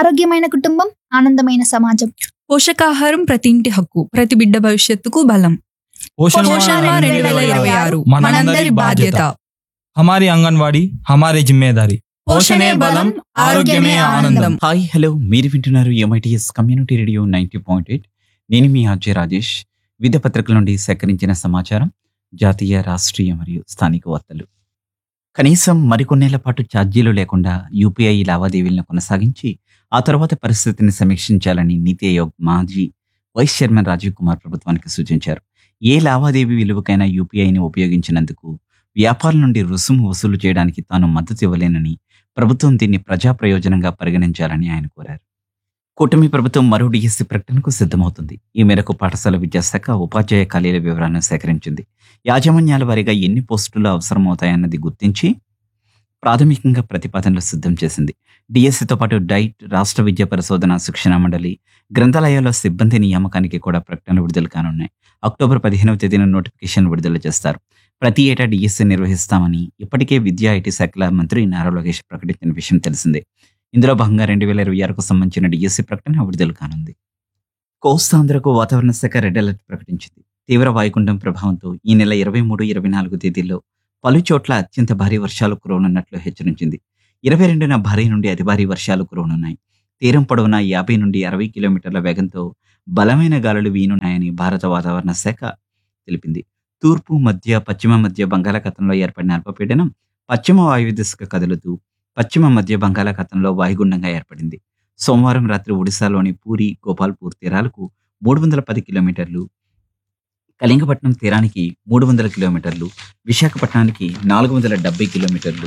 ఆరోగ్యమైన కుటుంబం ఆనందమైన సమాజం పోషకాహారం ప్రతి ఇంటి హక్కు ప్రతి బిడ్డ భవిష్యత్తుకు బలం पोषण పోషణ माह రెండు వేల ఇరవై ఆరు మనందరి బాధ్యత हमारी आंगनवाड़ी हमारी जिम्मेदारी పోషణే బలం ఆరోగ్యమే ఆనందం హాయ్ హలో మీరు వింటున్నారు MITS community radio ninety point eight నేను మీ అజయ్ రాజేష్ వివిధ పత్రికల నుండి సేకరించిన సమాచారం జాతీయ రాష్ట్రీయ మరియు స్థానిక వార్తలు కనీసం మరికొన్నేళ్ల పాటు ఛార్జీలు లేకుండా యూపీఐ లావాదేవీలను కొనసాగించి ఆ తర్వాత పరిస్థితిని సమీక్షించాలని నీతి ఆయోగ్ మాజీ వైస్ చైర్మన్ రాజీవ్ కుమార్ ప్రభుత్వానికి సూచించారు ఏ లావాదేవీ విలువకైనా యూపీఐని ఉపయోగించినందుకు వ్యాపారుల నుండి రుసుము వసూలు చేయడానికి తాను మద్దతు ఇవ్వలేనని ప్రభుత్వం దీన్ని ప్రజా ప్రయోజనంగా పరిగణించాలని ఆయన కోరారు కూటమి ప్రభుత్వం మరో డిఎస్సి ప్రకటనకు సిద్ధమవుతుంది ఈ మేరకు పాఠశాల విద్యాశాఖ ఉపాధ్యాయ ఖాళీల వివరాలను సేకరించింది యాజమాన్యాల వారీగా ఎన్ని పోస్టులు అవసరమవుతాయన్నది గుర్తించి ప్రాథమికంగా ప్రతిపాదనలు సిద్ధం చేసింది డిఎస్సితో పాటు డైట్ రాష్ట్ర విద్యా పరిశోధన శిక్షణ మండలి గ్రంథాలయాల్లో సిబ్బంది నియామకానికి కూడా ప్రకటనలు విడుదల కానున్నాయి అక్టోబర్ పదిహేనవ తేదీన నోటిఫికేషన్ విడుదల చేస్తారు ప్రతి ఏటా డిఎస్సి నిర్వహిస్తామని ఇప్పటికే విద్యా ఐటీ శాఖల మంత్రి నారా లోకేష్ ప్రకటించిన విషయం తెలిసిందే ఇందులో భాగంగా రెండు వేల ఇరవై ఆరుకు సంబంధించిన డిఎస్సి ప్రకటన విడుదల కానుంది కోస్తాంధ్రకు వాతావరణ శాఖ రెడ్ అలర్ట్ ప్రకటించింది తీవ్ర వాయుగుండం ప్రభావంతో ఈ నెల ఇరవై మూడు ఇరవై నాలుగు తేదీల్లో పలు చోట్ల అత్యంత భారీ వర్షాలు కురవనున్నట్లు హెచ్చరించింది ఇరవై రెండున భారీ నుండి అతి భారీ వర్షాలు కురవనున్నాయి తీరం పొడవునా యాభై నుండి అరవై కిలోమీటర్ల వేగంతో బలమైన గాలులు వీనున్నాయని భారత వాతావరణ శాఖ తెలిపింది తూర్పు మధ్య పశ్చిమ మధ్య బంగాళాఖాతంలో ఏర్పడిన అల్పపీడనం పశ్చిమ వాయువ్య దిశగా కదులుతూ పశ్చిమ మధ్య బంగాళాఖాతంలో వాయుగుండంగా ఏర్పడింది సోమవారం రాత్రి ఒడిశాలోని పూరి గోపాల్పూర్ తీరాలకు మూడు వందల పది కిలోమీటర్లు కళింగపట్నం తీరానికి మూడు వందల కిలోమీటర్లు విశాఖపట్నానికి నాలుగు వందల డెబ్బై కిలోమీటర్లు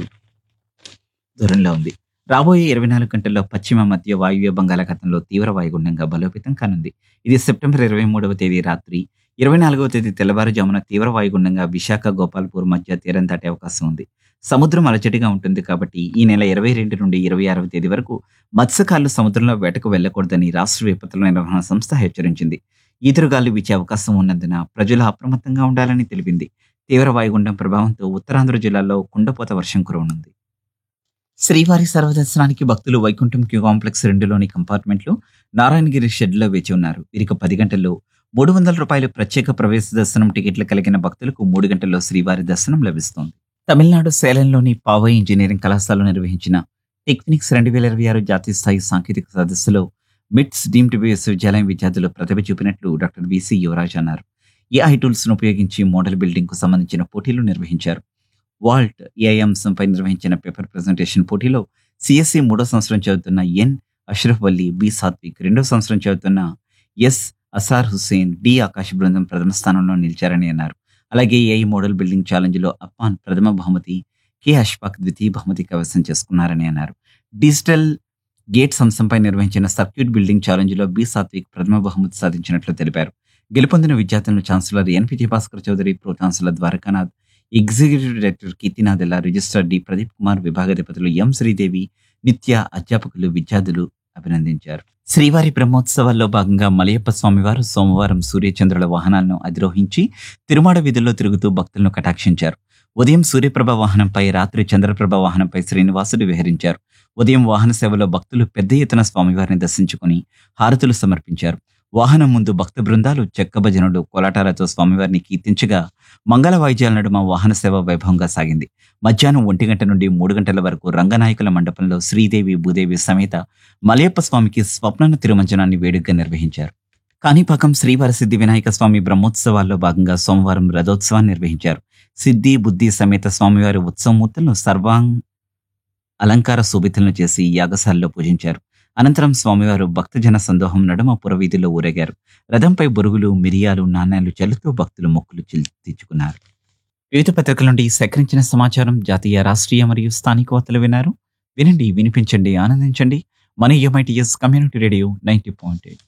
దూరంలో ఉంది రాబోయే ఇరవై నాలుగు గంటల్లో పశ్చిమ మధ్య వాయువ్య బంగాళాఖాతంలో తీవ్ర వాయుగుండంగా బలోపేతం కానుంది ఇది సెప్టెంబర్ ఇరవై మూడవ తేదీ రాత్రి ఇరవై నాలుగవ తేదీ తెల్లవారుజామున తీవ్ర వాయుగుండంగా విశాఖ గోపాల్పూర్ మధ్య తీరం దాటే అవకాశం ఉంది సముద్రం అలజడిగా ఉంటుంది కాబట్టి ఈ నెల ఇరవై రెండు నుండి ఇరవై ఆరవ తేదీ వరకు మత్స్యకారులు సముద్రంలో వేటకు వెళ్లకూడదని రాష్ట్ర విపత్తుల నిర్వహణ సంస్థ హెచ్చరించింది ఈదురుగాలు వీచే అవకాశం ఉన్నందున ప్రజలు అప్రమత్తంగా ఉండాలని తెలిపింది తీవ్ర వాయుగుండం ప్రభావంతో ఉత్తరాంధ్ర జిల్లాలో కుండపోత వర్షం కురవనుంది శ్రీవారి సర్వదర్శనానికి భక్తులు వైకుంఠం క్యూ కాంప్లెక్స్ రెండులోని కంపార్ట్మెంట్లు నారాయణగిరి షెడ్లో వేచి ఉన్నారు వీరికి పది గంటల్లో మూడు వందల రూపాయలు ప్రత్యేక ప్రవేశ దర్శనం టికెట్లు కలిగిన భక్తులకు మూడు గంటల్లో శ్రీవారి దర్శనం లభిస్తోంది తమిళనాడు సేలంలోని పావై ఇంజనీరింగ్ కళాశాలలో నిర్వహించిన టెక్నిక్స్ రెండు వేల ఇరవై ఆరు జాతీయ స్థాయి సాంకేతిక సదస్సులో మిట్స్ డీమ్డ్ విశ్వవిద్యాలయం విద్యార్థులు ప్రతిభ చూపినట్లు డాక్టర్ విసి యువరాజ్ అన్నారు ఏఐ టూల్స్ ను ఉపయోగించి మోడల్ బిల్డింగ్ కు సంబంధించిన పోటీలు నిర్వహించారు వాల్ట్ ఏఐ అంశంపై నిర్వహించిన పేపర్ ప్రజెంటేషన్ పోటీలో సిఎస్సి మూడో సంవత్సరం చదువుతున్న ఎన్ అష్రఫ్ వల్లి బి సాత్విక్ రెండో సంవత్సరం చదువుతున్న ఎస్ అసార్ హుస్సేన్ డి ఆకాశ్ బృందం ప్రథమ స్థానంలో నిలిచారని అన్నారు అలాగే ఏఐ మోడల్ బిల్డింగ్ ఛాలెంజ్ లో అప్పాన్ ప్రథమ బహుమతి కె అష్ఫాక్ ద్వితీయ బహుమతి కైవసం చేసుకున్నారని అన్నారు డిజిటల్ గేట్స్ అంశంపై నిర్వహించిన సర్క్యూట్ బిల్డింగ్ ఛాలెంజ్ లో బి సాత్విక్ ప్రథమ బహుమతి సాధించినట్లు తెలిపారు గెలుపొందిన విద్యార్థులను chancellor N Vijayabhaskar Chowdary pro chancellor Dwarakanath executive director Keerthi Nathella registrar D Pradeep Kumar విభాగాధిపతులు ఎం శ్రీదేవి నిత్య అధ్యాపకులు విద్యార్థులు అభినందించారు శ్రీవారి బ్రహ్మోత్సవాల్లో భాగంగా మలయప్ప స్వామివారు సోమవారం సూర్యచంద్రుల వాహనాలను అధిరోహించి తిరుమాడ వీధుల్లో తిరుగుతూ భక్తులను కటాక్షించారు ఉదయం సూర్యప్రభ వాహనంపై రాత్రి చంద్రప్రభ వాహనంపై శ్రీనివాసుడు విహరించారు ఉదయం వాహన సేవలో భక్తులు పెద్ద ఎత్తున స్వామివారిని దర్శించుకుని హారతులు సమర్పించారు వాహనం ముందు భక్త బృందాలు చెక్క భజనులు కోలాటాలతో స్వామివారిని కీర్తించగా మంగళ వాయిద్యాల నడుమ వాహన సేవ వైభవంగా సాగింది మధ్యాహ్నం ఒంటి గంట నుండి మూడు గంటల వరకు రంగనాయకుల మండపంలో శ్రీదేవి భూదేవి సమేత మలయప్ప స్వామికి స్వప్నన తిరుమంజనాన్ని వేడుకగా నిర్వహించారు కాణిపాకం శ్రీవారి సిద్ధి వినాయక స్వామి బ్రహ్మోత్సవాల్లో భాగంగా సోమవారం రథోత్సవాన్ని నిర్వహించారు సిద్ధి బుద్ధి సమేత స్వామివారి ఉత్సవమూర్తులను సర్వాంగ్ అలంకార శోభితులను చేసి యాగశాలలో పూజించారు అనంతరం స్వామివారు భక్తజన సందోహం నడుమ పురవీధిలో ఊరేగారు రథంపై బొరుగులు మిరియాలు నాణ్యాలు చల్లుతూ భక్తులు మొక్కులు చిల్- తీర్చుకున్నారు వివిధ పత్రికల నుండి సేకరించిన సమాచారం జాతీయ రాష్ట్రీయ మరియు స్థానిక వార్తలు విన్నారు వినండి వినిపించండి ఆనందించండి మన MITS community radio ninety point